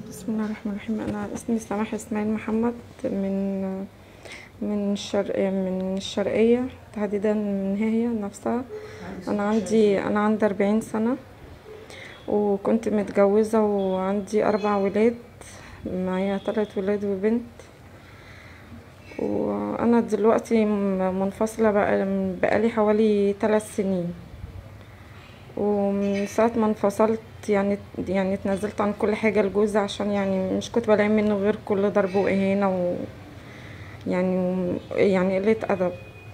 بسم الله الرحمن الرحيم انا اسمي سماح اسماعيل محمد من من الشرق من الشرقية تحديدا من هي نفسها انا عندي انا عندي أربعين سنة وكنت متجوزة وعندي أربع ولاد معايا تلات ولاد وبنت وانا دلوقتي م- منفصلة بقى بقالي حوالي ثلاث سنين ومن ساعة ما انفصلت يعني يعني اتنازلت عن كل حاجة لجوزي عشان يعني مش كنت بلاقي منه غير كل ضرب وإهانة و يعني يعني قلة أدب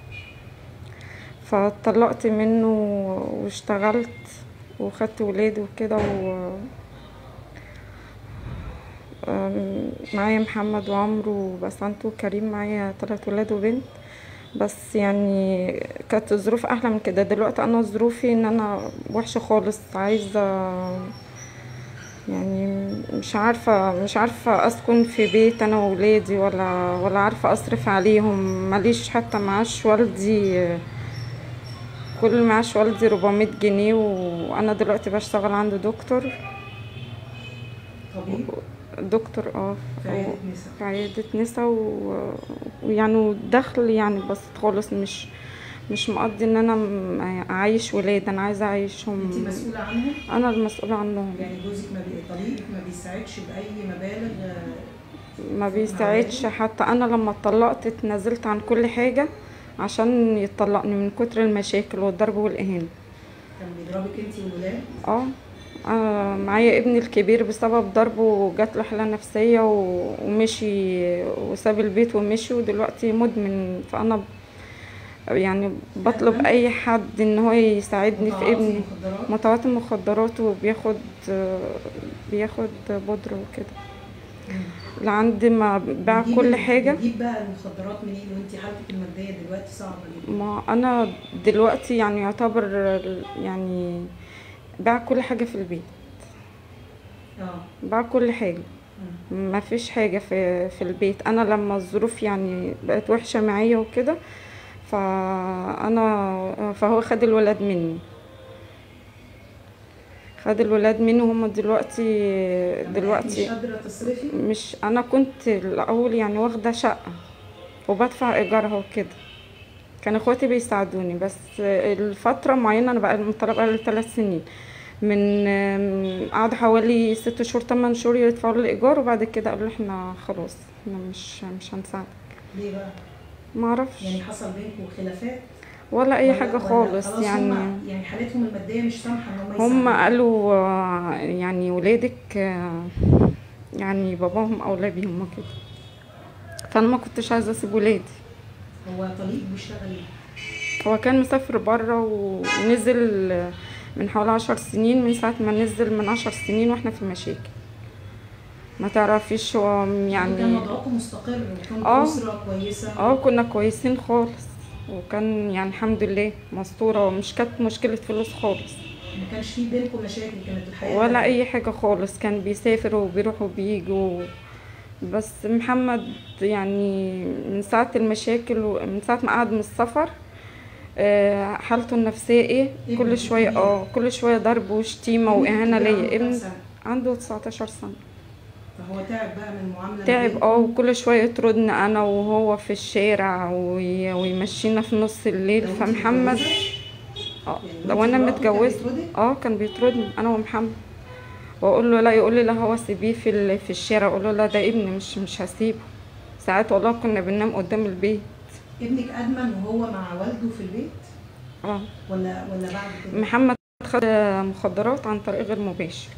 فاتطلقت منه واشتغلت وخدت ولادي وكده و أم، معايا محمد وعمرو وبسنت وكريم معايا تلات ولاد وبنت بس يعني كانت الظروف احلى من كده دلوقتي انا ظروفي ان انا وحشة خالص عايزة يعني مش عارفة مش عارفة اسكن في بيت انا وولادي ولا ولا عارفة اصرف عليهم ماليش حتى معاش والدي كل معاش والدي 400 جنيه وانا دلوقتي بشتغل عند دكتور طبيب دكتور اه في عيادة نساء في عيادة نسا و... ويعني دخل يعني بسيط خالص مش مش مقضي ان انا م- اعيش ولاد انا عايزه اعيشهم انت مسؤولة عنهم انا المسؤولة عنهم يعني جوزك ما بي... طبيب ما بيساعدش بأي مبالغ آه، ما بيساعدش حتى انا لما اتطلقت اتنازلت عن كل حاجة عشان يطلقني من كتر المشاكل والضرب والاهانة كان بيضربك انت والولاد اه آه، معايا ابني الكبير بسبب ضربه جات له حالة نفسية و- ومشي وساب البيت ومشي ودلوقتي مدمن فأنا ب- يعني بطلب أدمن؟ أي حد إن هو يساعدني في متعاطي ابني مخدرات متعاطي مخدرات وبياخد آه، بياخد بودرة وكده لعند ما باع بتجيب كل ال- حاجة بتجيب بقى المخدرات منين وانت حالتك المادية دلوقتي صعبة جدا ما أنا دلوقتي يعني يعتبر يعني باع كل حاجة في البيت اه باع كل حاجة مم. ما فيش حاجة في في البيت انا لما الظروف يعني بقت وحشة معايا وكده فانا فهو خد الولاد مني خد الولاد مني وهم دلوقتي يعني مش دلوقتي قادرة تصرفي مش انا كنت الاول يعني واخدة شقة وبدفع ايجارها وكده كان اخواتي بيساعدوني بس الفترة معينة انا بقى مطلقة بقالي ثلاث سنين من آم، قعدوا حوالي ست شهور تمن شهور يدفعوا لي الايجار وبعد كده قالوا احنا خلاص احنا مش مش هنساعدك ليه بقى؟ ما اعرفش يعني حصل بينكم خلافات ولا اي ولا- حاجة ولا خالص خلاص يعني هم يعني حالتهم المادية مش سامحة ان هم هم يساعدوك؟ قالوا آه، يعني ولادك آه، يعني باباهم اولى بيهم وكده فانا ما كنتش عايزه اسيب ولادي هو طليق بيشتغل ايه؟ هو كان مسافر بره ونزل من حوالي عشر سنين من ساعة ما نزل من عشر سنين واحنا في المشاكل ما تعرفيش هو كان يعني وضعكم مستقر وكان آه. أسرة كويسة اه كنا كويسين خالص وكان يعني الحمد لله مستورة ومش كانت مشكلة فلوس خالص ما كانش في بينكم مشاكل كانت الحياة ولا تمام. اي حاجة خالص كان بيسافر وبيروح وبيجي و... بس محمد يعني من ساعة المشاكل ومن ساعة ما قعد من السفر آه، حالته النفسية ايه ابنك كل شوية الكبير. اه كل شوية ضرب وشتيمة ابنك واهانة الكبير عنده ليا كام ابن سنة؟ عنده 19 سنة فهو تعب بقى من المعاملة ما تعب بينكم. اه وكل شوية يطردني انا وهو في الشارع وي... ويمشينا في نص الليل لو انت فمحمد متجوزة، اه يعني لو وانت انا مراته كان متجوزة بيطردك؟ اه كان بيطردني انا ومحمد واقول له لا يقول لي لا هو سيبيه في ال... في الشارع اقول له لا ده ابني مش مش هسيبه ساعات والله كنا بننام قدام البيت ابنك أدمن وهو مع والده في البيت اه ولا ولا بعد كده؟ محمد خد مخدرات عن طريق غير مباشر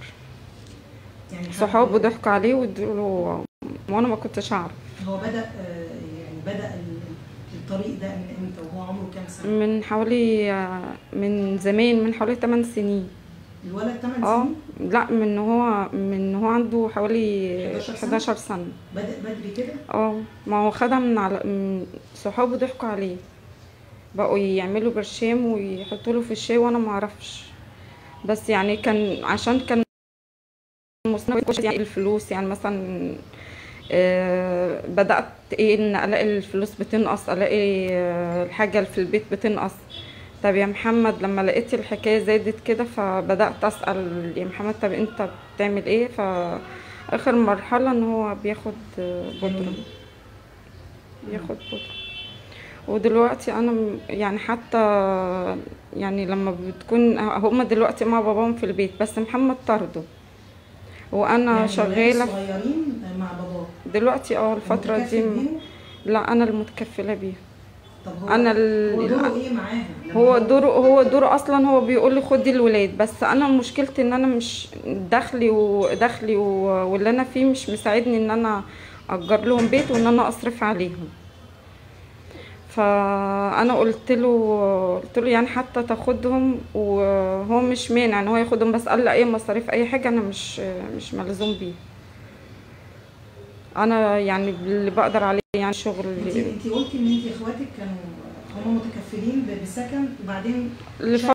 يعني حد- صحابه ضحكوا عليه وادوا وانا ما كنتش اعرف هو بدأ آه، يعني بدأ ال- الطريق ده من امتى وهو عمره كام سنة؟ من حوالي من زمان من حوالي 8 سنين الولد 8 اه سنين لا من هو من هو عنده حوالي 11 سنة؟ 11 سنة بدأ بدري كده اه ما هو خدها من على من صحابه ضحكوا عليه بقوا يعملوا برشام ويحطوا له في الشاي وانا ما اعرفش بس يعني كان عشان كان مصنف كويس يعني الفلوس يعني مثلا آه، بدأت ايه ان الاقي الفلوس بتنقص الاقي آه، الحاجة اللي في البيت بتنقص طب يا محمد لما لقيت الحكاية زادت كده فبدأت أسأل يا محمد طب انت بتعمل ايه ف اخر مرحله ان هو بياخد بودره بياخد بودره ودلوقتي انا م- يعني حتى يعني لما بتكون هما دلوقتي مع باباهم في البيت بس محمد طرده وانا يعني شغاله ولاد صغيرين مع باباه دلوقتي اه الفتره متكفل دي بيهم؟ لا انا المتكفله بيه طب هو انا هو ال... دوره ايه معاها لما هو دوره هو دوره اصلا هو بيقول لي خدي الولاد بس انا مشكلتي ان انا مش دخلي ودخلي و- واللي انا فيه مش مساعدني ان انا اجر لهم بيت وان انا اصرف عليهم فانا قلت له قلت له يعني حتى تاخدهم وهو مش مانع ان هو ياخدهم بس قال لي اي مصاريف اي حاجه انا مش مش ملزوم بيه انا يعني اللي بقدر عليه يعني شغل انت انت قلتي ان انت اخواتك كانوا هم متكفلين ب- بسكن وبعدين لفترة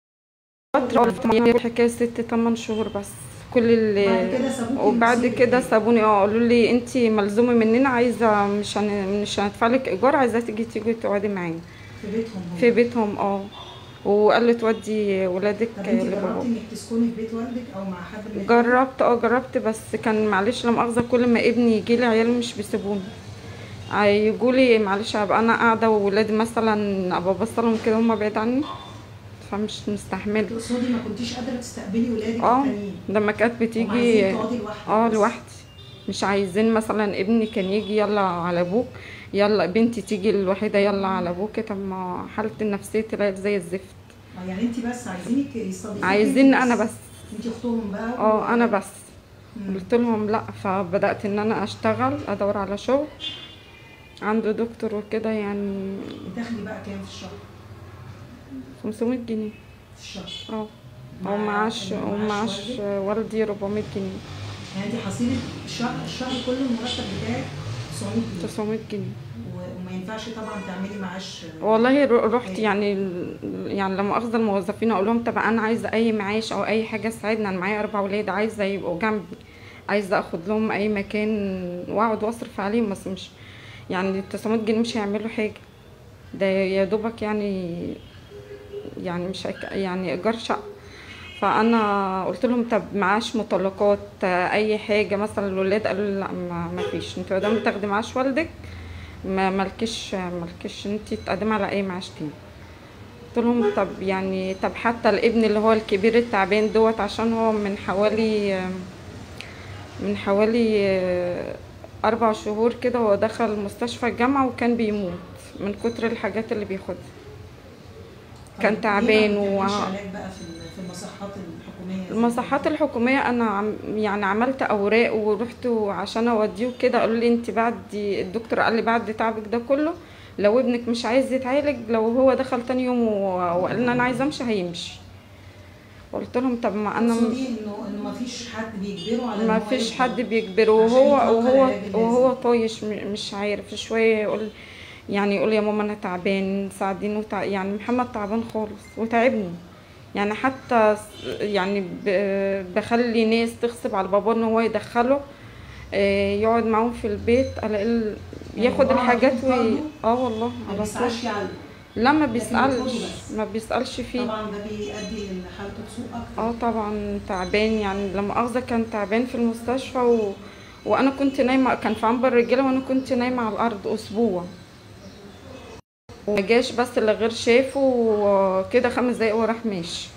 حكاية ست تمن شهور بس كل بعد اللي كده سابوكي وبعد لنصيبك كده إيه؟ سابوني اه قالوا لي انت ملزومة مننا عايزة مش هن... مش هندفع لك ايجار عايزة تيجي تيجي تقعدي معانا في بيتهم هم في بيتهم اه وقال لي تودي ولادك طب انت جربتي لبابا انك تسكني في بيت والدك او مع حد من جربت اه جربت بس كان معلش لا مؤاخذة كل ما ابني يجي لي عياله مش بيسيبوني يقولوا لي معلش هبقى انا قاعدة وولادي مثلا ابقى بصلهم كده هما بعيد عني فمش مستحملة تقصدي ما كنتيش قادره تستقبلي ولادك اه التانيين لما كانت هم بتيجي عايزين تقعدي لوحدك اه بس. لوحدي مش عايزين مثلا ابني كان يجي يلا على ابوك يلا بنتي تيجي الوحيده يلا على ابوك طب ما حالتي النفسيه طلعت زي الزفت اه يعني انت بس عايزينك يستضيفوكي عايزين انت انا بس انت اختهم بقى و- اه انا بس مم. قلت لهم لا فبدات ان انا اشتغل ادور على شغل عنده دكتور وكده يعني بتاخدي بقى كام في الشهر 500 جنيه في الشهر اه مع- ومعاش معاش ومعاش والدك؟ والدي 400 جنيه يعني انت حصيله الشهر الشهر كله المرتب بتاعك 900 جنيه 900 جنيه و- وما ينفعش طبعا تعملي معاش والله رو- رحت إيه؟ يعني يعني لما اخذ الموظفين اقول لهم طب انا عايزه اي معاش او اي حاجه تساعدني انا معايا اربع ولاد عايزه يبقوا جنبي عايزه اخد لهم اي مكان واقعد واصرف عليهم بس مش يعني ال 900 جنيه مش هيعملوا حاجه ده يا دوبك يعني يعني مش هيك يعني ايجار شقه فانا قلت لهم طب معاش مطلقات اي حاجه مثلا الولاد قالوا لي لا ما ما فيش انت ما تاخدي معاش والدك ما مالكش مالكش انت تقدمي على اي معاش تاني قلت لهم طب يعني طب حتى الابن اللي هو الكبير التعبان دوت عشان هو من حوالي من حوالي اربع شهور كده هو دخل مستشفى الجامعة وكان بيموت من كتر الحاجات اللي بياخدها كان طيب تعبان ليه ما و- بتعمليش علاج بقى في ال- في المصحات الحكوميه زي المصحات كده؟ الحكومية أنا عم يعني عملت أوراق ورحت عشان أوديه كده قالوا لي أنت بعد الدكتور قال لي بعد تعبك ده كله لو ابنك مش عايز يتعالج لو هو دخل تاني يوم و- وقال لنا أنا عايزة أمشي هيمشي قلت لهم طب ما أنا م- تقصدي انه انه ما فيش حد بيجبره على إن ما هو فيش يدخل. حد بيجبره عشان وهو يتلقى وهو العلاج اللازم. وهو طايش م- مش عارف شوية يقول يعني يقول يا ماما أنا تعبان ساعديني وتع... يعني محمد تعبان خالص وتعبني يعني حتى س- يعني ب- بخلي ناس تغصب على بابا ان هو يدخله آه، يقعد معاهم في البيت الاقي ال- يعني ياخد هو على الحاجات طول وي... برضه اه والله ما على طول بيسعاش يعني لا ما لكن بيسألش بياخده بس. ما بيسألش فيه طبعا ده بيؤدي ان حالته تسوء اكتر اه طبعا تعبان يعني لما اخذه كان تعبان في المستشفى و... وانا كنت نايمه كان في عنبر الرجاله وانا كنت نايمه على الارض اسبوع وما جاش بس اللي غير شافه وكده خمس دقايق وراح ماشي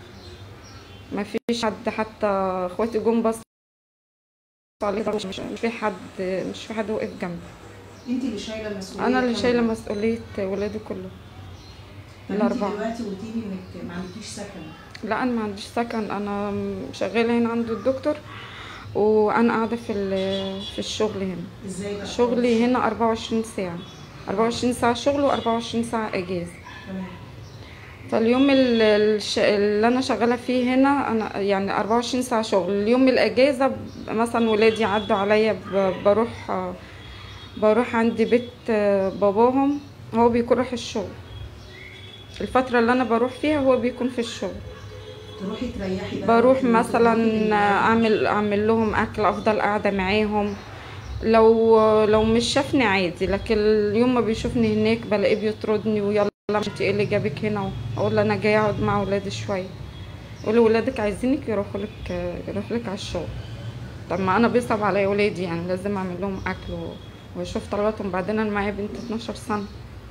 ما فيش حد حتى اخواتي جم بصوا عليه مش مش في حد مش في حد وقف جنبي انت اللي شايله المسؤوليه انا اللي كاملة. شايله مسؤوليه ولادي كلهم طب انت الأربعة. دلوقتي قلتي لي انك ما عندكيش سكن لا انا ما عنديش سكن انا شغاله هنا عند الدكتور وانا قاعده في ال- في الشغل هنا ازاي بقى شغلي هنا 24 ساعه 24 ساعه شغل و24 ساعه اجازه تمام فاليوم ال- الش- اللي انا شغاله فيه هنا انا يعني 24 ساعه شغل اليوم الاجازه ب- مثلا ولادي عدوا عليا ب- بروح بروح عند بيت باباهم هو بيكون رايح الشغل الفتره اللي انا بروح فيها هو بيكون في الشغل تروحي تريحي بقى بروح وتروحي مثلا تروحي اعمل اعمل لهم اكل افضل قاعده معاهم لو لو مش شافني عادي لكن اليوم ما بيشوفني هناك بلاقيه بيطردني ويلا انت ايه اللي جابك هنا اقول له انا جاي اقعد مع ولادي شويه يقول لي ولادك عايزينك يروحوا لك يروحوا لك على الشغل طب ما انا بيصعب عليا ولادي يعني لازم اعمل لهم اكل و- واشوف طلباتهم بعدين انا معايا بنت 12 سنه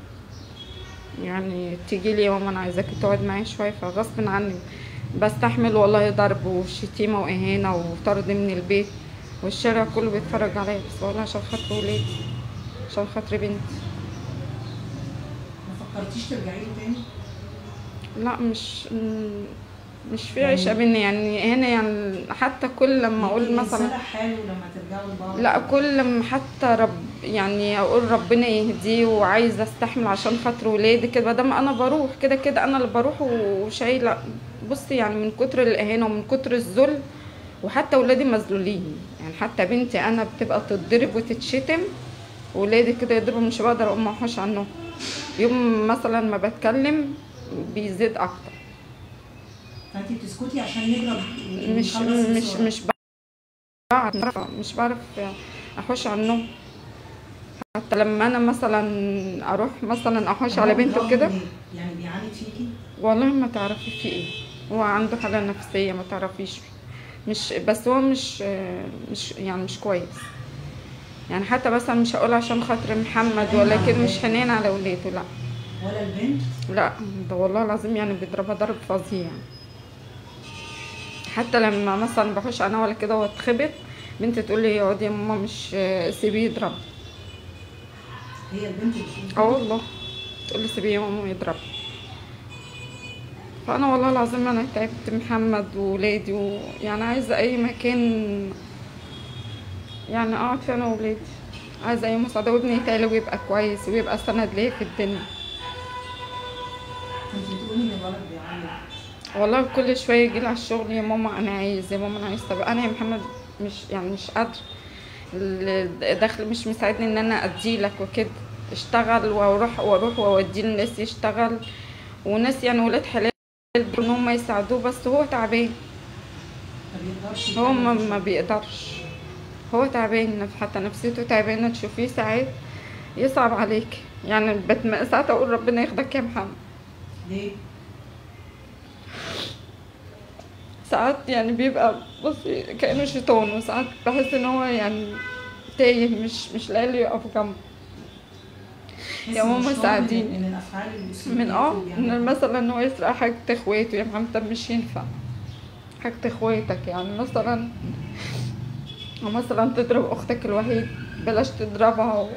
يعني تيجي لي يا ماما انا عايزاكي تقعد معايا شويه فغصب عني بستحمل والله ضرب وشتيمه واهانه وطرد من البيت والشارع كله بيتفرج عليا بس والله عشان خاطر ولادي عشان خاطر بنتي ما فكرتيش ترجعي له تاني؟ لا مش م- مش في يعني- عشقة بينا يعني هنا يعني حتى كل لما اقول يمكن مثلا ينسلح حاله لما ترجعوا لبعض لا كل لما حتى رب يعني اقول ربنا يهديه وعايزه استحمل عشان خاطر ولادي كده دام انا بروح كده كده انا اللي بروح وشايله بصي يعني من كتر الاهانه ومن كتر الذل وحتى ولادي مذلولين يعني حتى بنتي انا بتبقى تتضرب وتتشتم ولادي كده يضربوا مش بقدر اقوم اوحش عنهم يوم مثلا ما بتكلم بيزيد اكتر فانت بتسكتي عشان نضرب مش ونخلص مش بسرعة. مش بعرف مش بعرف احوش عنهم حتى لما انا مثلا اروح مثلا احوش على هو بنته بيضربك كده ليه؟ يعني بيعاند فيكي والله ما تعرفي في ايه هو عنده حالة نفسية ما تعرفيش مش بس هو مش مش يعني مش كويس يعني حتى مثلا مش هقول عشان خاطر محمد ولكن مش حنين على ولاده لا ولا البنت لا ده والله العظيم يعني بيضربها ضرب فظيع حتى لما مثلا بخش انا ولا كده واتخبط بنتي تقول لي اقعدي يا ماما مش سيبيه يضرب هي البنت اللي اه والله تقول لي سيبيه يا ماما يضرب فانا والله العظيم انا تعبت محمد وولادي ويعني عايزه اي مكان يعني اقعد فيه انا وولادي عايزه اي مساعده وابني يتعالى ويبقى كويس ويبقى سند ليا في الدنيا انت بتقولي ان الولد بيعيط والله كل شويه يجي على الشغل يا ماما انا عايز يا ماما انا عايز طب انا يا محمد مش يعني مش قادره الدخل مش مساعدني ان انا اديلك وكده اشتغل واروح واروح واوديه للناس يشتغل وناس يعني ولاد حلال ان هم يساعدوه بس هو تعبان ما بيقدرش هو يتعامل ما, في ما الشغل. بيقدرش هو تعبان حتى نفسيته تعبانه تشوفيه ساعات يصعب عليك يعني بتم... ساعات اقول ربنا ياخدك يا محمد ليه؟ ساعات يعني بيبقى بصي كأنه شيطان وساعات بحس ان هو يعني تايه مش مش لاقي اللي يقف جنبه تحسي يا إن ماما الشغل ساعديني. من, من الافعال الاسلوبيه من اه اللي ان بيعملها. مثلا ان هو يسرق حاجة اخواته يا محمد طب مش ينفع حاجة اخواتك يعني مثلا او مثلا تضرب اختك الوحيد بلاش تضربها و...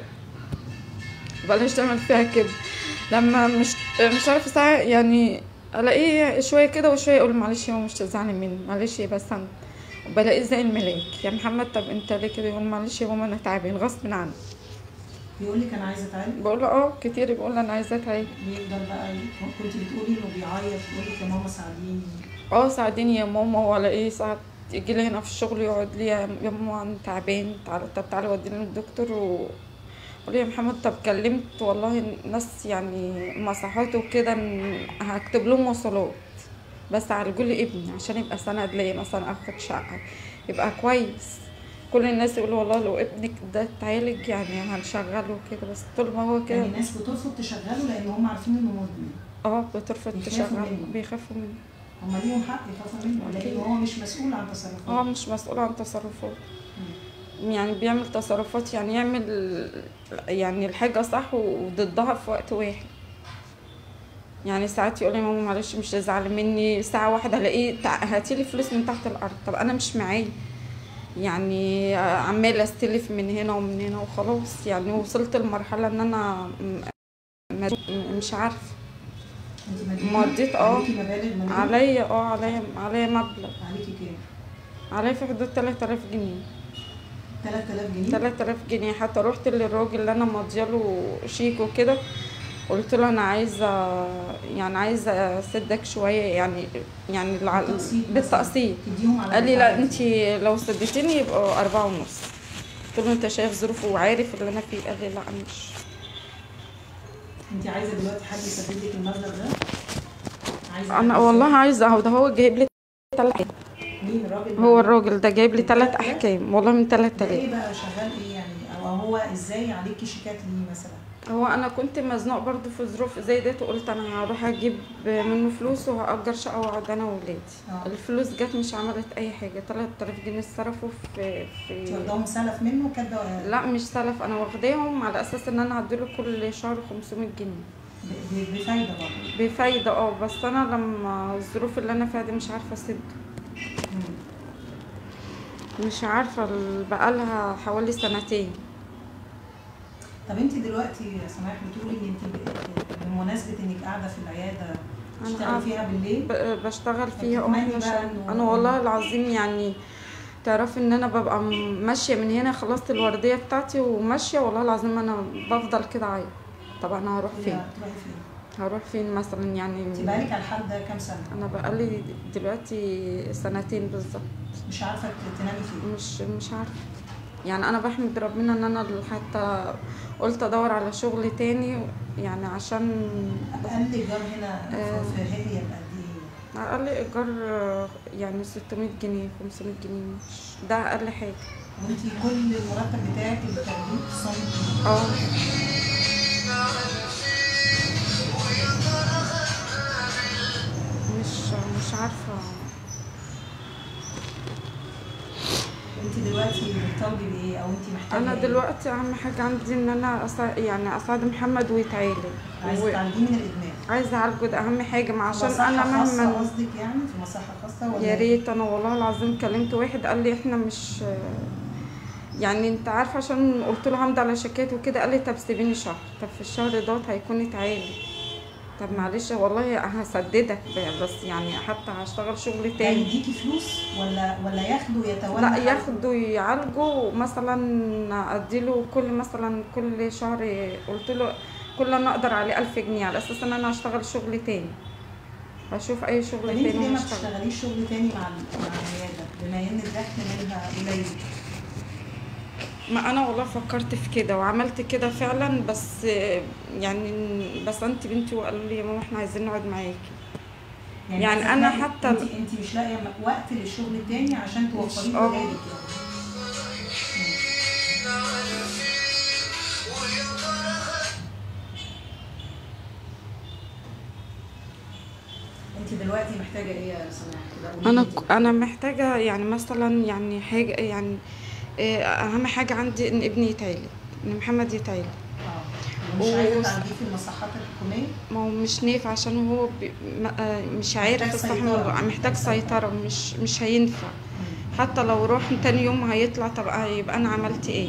بلاش تعمل فيها كده لما مش مش عارفه ساعة يعني الاقيه شويه كده وشويه اقول معلش يا ماما مش تزعلي مني معلش يا بس انا بلاقيه زي الملاك يا محمد طب انت ليه كده يقول معلش يا ماما انا تعبان غصب عني بيقول لك انا عايزه اتعالج بقول له اه كتير بيقول لي انا عايزه اتعالج بيفضل بقى كنت بتقولي انه بيعيط يقول لك يا ماما ساعديني اه ساعديني يا ماما ولا ايه ساعات يجي لي هنا في الشغل يقعد لي يا يا ماما انا تعبان تعالى طب تعالى وديني للدكتور و قول يا محمد طب كلمت والله الناس يعني مصحات وكده إن هكتب لهم وصلات بس عالجوا لي ابني عشان يبقى سند ليا مثلا اخد شقه يبقى كويس كل الناس يقولوا والله لو ابنك ده اتعالج يعني هنشغله كده بس طول ما هو كده يعني الناس بترفض تشغله لان هم عارفين انه مدمن اه بترفض بيخافوا تشغله منه. بيخافوا منه هم ليهم حق يخافوا منه لان هو مش مسؤول عن تصرفاته هو مش مسؤول عن تصرفاته يعني بيعمل تصرفات يعني يعمل يعني الحاجة صح وضدها في وقت واحد يعني ساعات يقول لي ماما معلش مش تزعلي مني ساعة واحدة الاقيه تع- هاتيلي فلوس من تحت الأرض طب أنا مش معايا يعني عمالة استلف من هنا ومن هنا وخلاص يعني وصلت لمرحلة ان انا م- م- مش عارفة انت مدينة مضيت اه عليكي مبالغ مالية عليا اه عليا عليا مبلغ عليكي كام؟ عليا في حدود 3000 جنيه 3000 جنيه 3000 جنيه حتى رحت للراجل اللي انا ماضياله شيك وكده قلت له انا عايزه يعني عايزه اسدك شويه يعني يعني الع- بالتقسيط مثلاً. بالتقسيط تديهم على قال لي لا دفعات. انت لو سديتيني يبقوا أربعة ونص قلت له انت شايف ظروفه وعارف اللي انا فيه قال لي لا مش انت عايزه دلوقتي حد يسدد لك المبلغ ده؟ عايزه انا حد والله يسدد- عايزه اهو ده هو جايب لي تلات مين الراجل هو ده؟ الراجل ده جايب لي تلات تلات آلاف؟ احكام والله من تلات ده ايه آلاف بقى شغال ايه يعني او هو ازاي عليكي شيكات ليه مثلا؟ هو انا كنت مزنوق برضو في ظروف زي ديت وقلت انا هروح اجيب منه فلوس وهأجر شقة واقعد انا وولادي آه. الفلوس جت مش عملت اي حاجة 3000 جنيه اتصرفوا في انت في واخداهم سلف منه كده لا مش سلف انا واخداهم على اساس ان انا هديله كل شهر 500 جنيه ب- ب- بفايده برضه بفايدة اه بس انا لما الظروف اللي انا فيها دي مش عارفة اسد مم. مش عارفة ال- بقالها حوالي سنتين طب انت دلوقتي يا سماح بتقولي ان انت ب- بمناسبه انك قاعده في العياده أنا تشتغلي قاعدة- فيها بالليل ب- بشتغل فيها اه بتتمني احنا بقى شغال. إنه- انا والله العظيم يعني تعرفي ان انا ببقى م- ماشيه من هنا خلصت الورديه بتاعتي وماشيه والله العظيم انا بفضل كده عايط طب انا هروح تروحي فين تروحي فين؟ هروح فين مثلا يعني انت بقالك على الحال ده كام سنه؟ انا بقالي دلوقتي سنتين بالظبط مش عارفه ت- تنامي فين؟ مش مش عارفه يعني انا بحمد ربنا ان انا حتى قلت ادور على شغل تاني يعني عشان اقل ايجار هنا آه. في في هي بقد ايه؟ اقل ايجار يعني 600 جنيه 500 جنيه مش ده اقل حاجه وانت كل المرتب بتاعك اللي بتاخديه 900 جنيه اه مش مش عارفه انت دلوقتي بتطالبي بايه او انت محتاجه انا ايه؟ دلوقتي اهم حاجه عندي ان انا أسا... يعني اساعد محمد ويتعالج عايزه و- تعالجيه من الادمان عايزه اعالجه ده اهم حاجه ما عشان مصحة انا خاصة مهما قصدك يعني في مصحة خاصة ولا يا ريت انا والله العظيم كلمت واحد قال لي احنا مش يعني انت عارفه عشان قلت له همضي على شيكات وكده قال لي طب سيبيني شهر طب في الشهر دوت هيكون اتعالج طب معلش والله هسددك ب- بس يعني حتى هشتغل شغل يعني تاني يديكي فلوس ولا ولا ياخدوا يتولى لا حالته؟ ياخدوا يعالجوا مثلا اديله كل مثلا كل شهر قلت له كل انا اقدر عليه ألف جنيه على اساس ان انا هشتغل شغل تاني هشوف اي شغل طب انت ليه تاني ما هشتغل تشتغليش شغل تاني مع ال- مع العيادة بما ان الدخل منها قليل ما انا والله فكرت في كده وعملت كده فعلا بس يعني بس انت بنتي وقالوا لي يا ماما احنا عايزين نقعد معاكي يعني مثلاً أنا انت- حتى- انت, انت مش لاقيه م- وقت للشغل التاني عشان توفري مش- له اه. ولادك يعني انت دلوقتي محتاجه ايه يا سماح كده قولي انا لي ك- انا محتاجه يعني مثلا يعني حاجه يعني إيه، اهم حاجه عندي ان ابني يتعالج ان محمد يتعالج اه ومش عايزه وس- تعالجيه في المصحات الحكوميه ما هو مش نافع عشان هو بي ما- آه، مش عارف محتاج يستحمل سيطرة. الوضع، محتاج سيطره مش مش هينفع مم. حتى لو روح تاني يوم هيطلع طب يبقى انا عملت ايه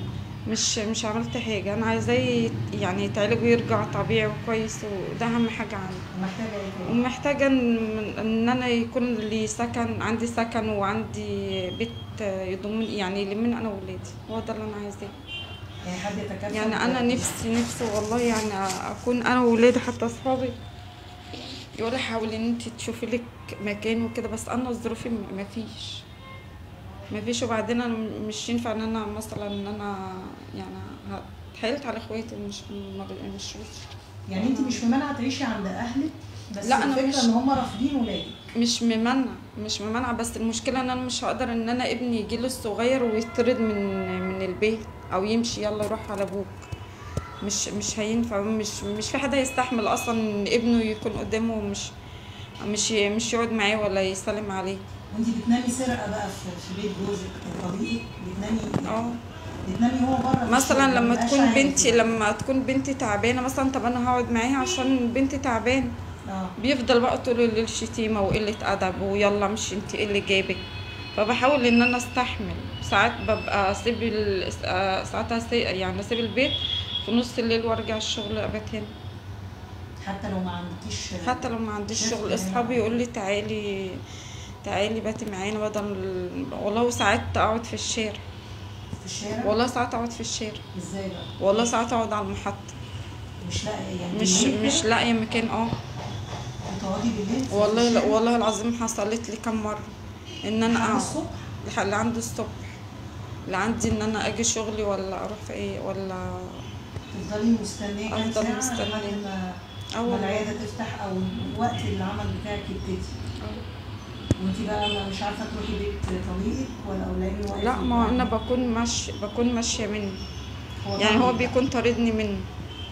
مش مش عملت حاجه انا عايزاه يت- يعني يتعالج ويرجع طبيعي وكويس وده اهم حاجه عندي ومحتاجه ايه تاني؟ ومحتاجة ان إن انا يكون لي سكن عندي سكن وعندي بيت يضمني يعني يلمني انا وولادي هو ده اللي انا عايزاه يعني حد يتكفل يعني انا بده؟ نفسي نفسي والله يعني اكون انا وولادي حتى اصحابي يقولوا حاولي ان انت تشوفي لك مكان وكده بس انا ظروفي ما فيش ما فيش وبعدين انا مش ينفع ان انا مثلا ان انا يعني اتحايلت على اخواتي مش مش يعني انت مش ممانعه تعيشي عند اهلك بس لا، أنا الفكره مش- ان هم رافضين ولادك مش ممنع مش ممنع بس المشكله ان انا مش هقدر ان انا ابني يجيله الصغير ويطرد من من البيت او يمشي يلا روح على ابوك مش مش هينفع مش مش في حد هيستحمل اصلا ان ابنه يكون قدامه مش مش مش يقعد معاه ولا يسلم عليه وانت بتنامي سرقه بقى في, في بيت جوزك طريقك بتنامي اه بتنامي هو بره مثلا لما تكون بنتي لما تكون بنتي تعبانه مثلا طب انا هقعد معاها عشان بنتي تعبانه اه بيفضل بقى طول الليل شتيمة وقلة أدب ويلا مش انت ايه اللي جابك فبحاول ان انا استحمل ساعات ببقى اسيب ال... آه، ساعات أسي... يعني اسيب البيت في نص الليل وارجع الشغل ابات هنا حتى لو ما عندكيش حتى لو ما عنديش شفت شغل هنا. اصحابي يقول لي تعالي تعالي باتي معانا بدل والله ساعات اقعد في الشارع في الشارع والله ساعات اقعد في الشارع ازاي بقى والله ساعات اقعد على المحطة مش لاقيه يعني مش بالليل مش كده؟ لاقية مكان اه بتقعدي بالليل في والله لا الشارع؟ والله العظيم حصلت لي كم مرة ان انا لحد اقعد الصبح لح- اللي عندي الصبح اللي عندي ان انا اجي شغلي ولا اروح في ايه ولا تفضلي مستنيه كام أفضل ساعه مستنية. لحد ما أو ما العياده تفتح او وقت العمل بتاعك يبتدي وانت بقى ما- مش عارفه تروحي بيت طليقك ولا اولادك واقف لا ما قدامك؟ انا بكون ماشي بكون ماشيه منه هو يعني هو طليق بيكون طاردني منه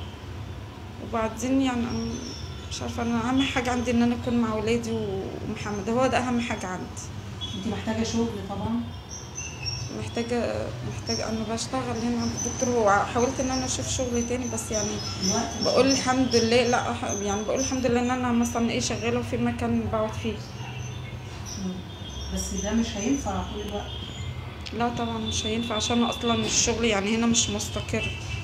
وبعدين يعني أنا مش عارفه انا اهم حاجه عندي ان انا اكون مع ولادي ومحمد هو ده اهم حاجه عندي انت محتاجه شغل طبعا محتاجه محتاجه انا بشتغل هنا عند الدكتور وحاولت ان انا اشوف شغل تاني بس يعني الوقت مش بقول متاح. الحمد لله لا أح- يعني بقول الحمد لله ان انا مثلا ايه شغاله وفي مكان بقعد فيه مم. بس ده مش هينفع طول الوقت لا طبعا مش هينفع عشان اصلا الشغل يعني هنا مش مستقر